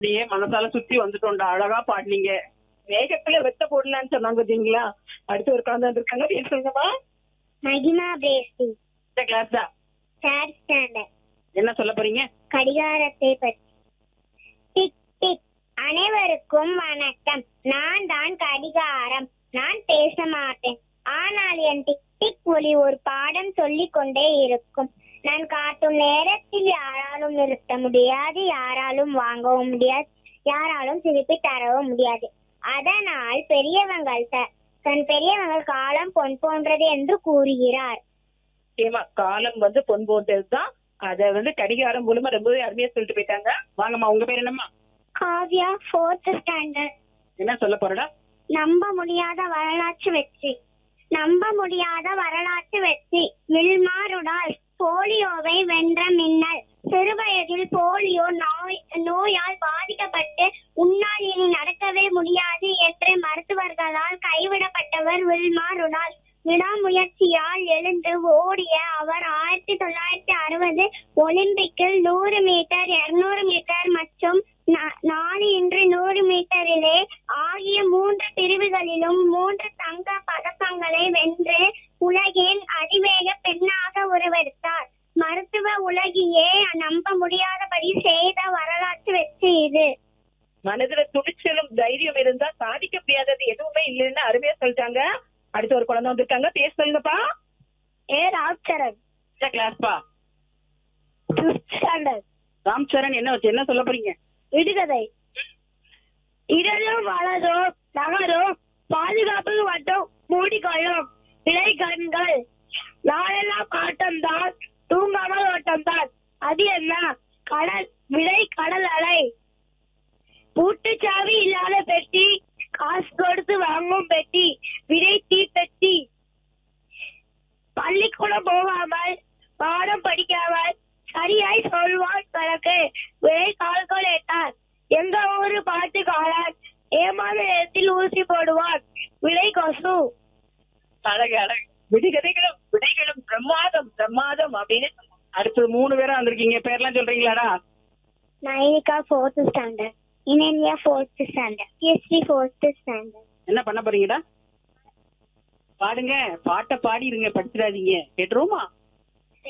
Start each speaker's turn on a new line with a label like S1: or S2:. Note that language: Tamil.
S1: அப்படியே மனசால சுத்தி வந்துட்டோம்டா அழகா பாடுனீங்க வேகத்துல வெத்த போடலான்னு சொன்னாங்க பாத்தீங்களா அடுத்து ஒரு குழந்தை வந்திருக்காங்க பேர் சொல்லுங்கப்பா
S2: மகிமா பிரேஸ்டி
S1: இந்த கிளாஸ் தான்
S2: தேர்ட் ஸ்டாண்டர்ட்
S1: என்ன சொல்ல போறீங்க
S2: கடிகாரத்தை பற்றி டிக் டிக் அனைவருக்கும் வணக்கம் நான் தான் கடிகாரம் நான் பேச மாட்டேன் ஆனால் என் டிக் டிக் ஒலி ஒரு பாடம் சொல்லிக் கொண்டே இருக்கும் நான் காட்டும் நேரத்தில் யாராலும் நிறுத்த முடியாது யாராலும் வாங்கவும் முடியாது யாராலும் திருப்பி தரவும் முடியாது அதனால் பெரியவங்கள் த- தன் பெரியவங்கள் காலம் பொன் போன்றது என்று கூறுகிறார்
S1: நிச்சயமா காலம் வந்து பொன் போட்டதுதான் அத வந்து கடிகாரம் மூலமா ரொம்பவே அருமையா சொல்லிட்டு போயிட்டாங்க வாங்கம்மா உங்க பேர் என்னம்மா
S2: காவ்யா ஃபோர்த் ஸ்டாண்டர்ட்
S1: என்ன சொல்ல போறடா
S2: நம்ப முடியாத வரலாற்று வெற்றி நம்ப முடியாத வரலாற்று வெற்றி வில்மா ருடால் போலியோவை வென்ற மின்னல் சிறுவயதில் போலியோ நோய் நோயால் பாதிக்கப்பட்டு உன்னால் இனி நடக்கவே முடியாது என்று மருத்துவர்களால் கைவிடப்பட்டவர் வில்மா ருடால் விடாமுயற்சியால் எழுந்து ஓடிய அவர் ஆயிரத்தி தொள்ளாயிரத்தி அறுபது ஒலிம்பிக்கில் நூறு மீட்டர் இருநூறு மீட்டர் மற்றும் நா- நாலு இன்று நூறு மீட்டரிலே ஆகிய மூன்று பிரிவுகளிலும் மூன்று தங்க பதக்கங்களை வென்று உலகின் அதிவேக பெண்ணாக உருவெடுத்தார் மருத்துவ உலகியே நம்ப முடியாதபடி செய்த வரலாற்று வெற்றி இது
S1: மனதுல துணிச்சலும் தைரியம் இருந்தா சாதிக்க முடியாதது எதுவுமே இல்லைன்னு அருமையா சொல்லிட்டாங்க அடுத்து ஒரு குழந்தை வந்திருக்காங்க பேர் சொல்லுங்கப்பா
S2: ஏ ராப்சரன்
S1: என்ன கிளாஸ்பா
S2: ஃபிஃப்த் ஸ்டாண்டர்ட்
S1: ராம் சரண் என்ன வச்சு என்ன சொல்ல போறீங்க
S2: விடுகதை இடதும் வலதும் நகரும் பாதுகாப்பு மட்டும் மூடிக்கொள்ளும் விடை கண்கள் நாளெல்லாம் ஆட்டம்தான் தூங்காமல் ஓட்டம்தான் அது என்ன கடல் விடை கடல் அலை பூட்டுச்சாவி இல்லாத பெட்டி காசு கொடுத்து வாங்கும் பெட்டி விடை தீப்பெட்டி பள்ளிக்கூடம் போகாமல் பாடம் படிக்காமல் சரியாய் சொல்வான் கணக்கு விடை கால்குலேட்டர் எங்க ஊரு பாட்டுக்காரன் ஏமாத நேரத்தில் ஊசி போடுவான் விடை கொசு
S1: அழகு அழகு விடுகதைகளும் விடைகளும் பிரமாதம் பிரமாதம் அப்படின்னு அடுத்து மூணு பேரா வந்திருக்கீங்க பேர்லாம் சொல்றீங்களாடா
S2: Nainika fourth standard Inanya fourth standard எஸ்டி ஃபோர்த் ஸ்டாண்டர்ட்
S1: என்ன பண்ண போறீங்கடா பாடுங்க பாட்டை பாடிருங்க படிச்சிடாதீங்க கேட்டுருவோமா